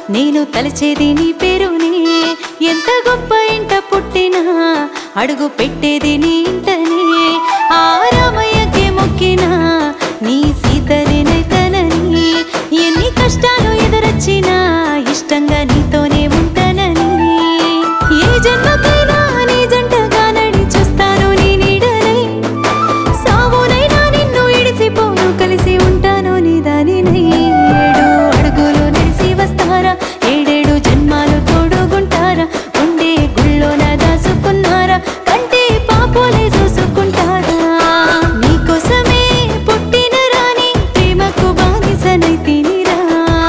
నేను తలచేది నీ పేరునే ఎంత గొప్ప ఇంట పుట్టినా అడుగు పెట్టేది నీ ఇంటనే ఆ రామయ్యకే మొక్కినా నీ సీతనేనైతనని ఎన్ని కష్టాలు ఎదురొచ్చినా ఇష్టంగా నీతోనే ఉంటానని ఏ జన్మకైనా నీ జంటగా నడి చూస్తాను నీ నీడనై సావునైనా నిన్ను ఇడిసిపోను కలిసి ఉంటాను నీ దానినై ఏడు అడుగులు నడిసి వస్తారా ఏడేడు జన్మాలు తోడుగుంటారా ఉండే గుళ్ళోన దాసుకున్నారా కంటే పాపోలే చూసుకుంటారా నీకోసమే పుట్టిన రాని ప్రేమకు బానిసనై తినిరా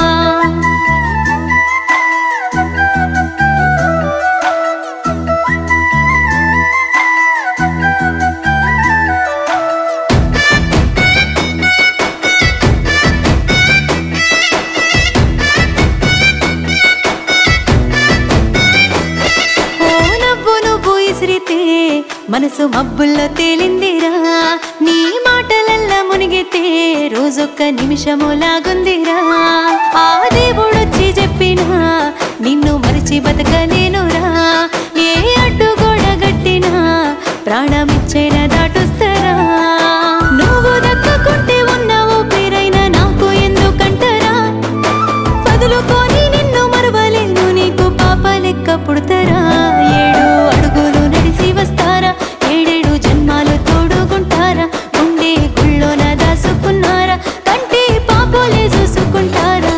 ఓ నవ్వు నువ్వు ఇసిరితే మనసు మబ్బుల్లో తేలిందిరా నీ మాటలల్ల మునిగితే రోజొక్క నిమిషము లాగుందిరా ఆ దేవుడొచ్చి చెప్పినా నిన్ను మరిచి బతక నేనురా ఏ అడ్డు గోడ గట్టినా ప్రాణమిచ్చైన దాటుస్తారా నువ్వు దక్కకుంటే ఉన్న ఊపిరైనా నాకు ఎందుకంటరా వదులుకొని నిన్ను మరవలేను నీకు పాప లెక్క పుడతారా ఏడు అడుగులు నడిసి వస్తారా ఏడేడు జన్మాలు తోడుకుంటారా ఉండే గుళ్ళోన దాసుకున్నారా కంటే పాపోలే చూసుకుంటారా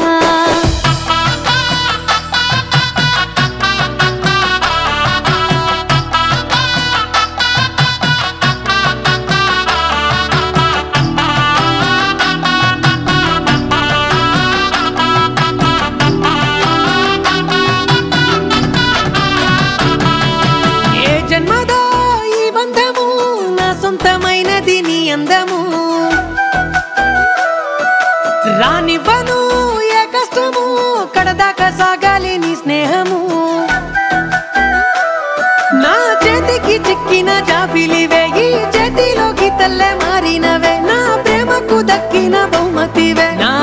ఏ జన్మదో ఈ బంధము నా సొంతమైనది నీ అందము రానివ్వను ఏ కష్టము కడదాకా సాగాలి నీ స్నేహము నా చేతికి చిక్కిన జాబిలివే ఈ చేతిలోకి తల్లె మారినవే నా ప్రేమకు దక్కిన బహుమతివే నా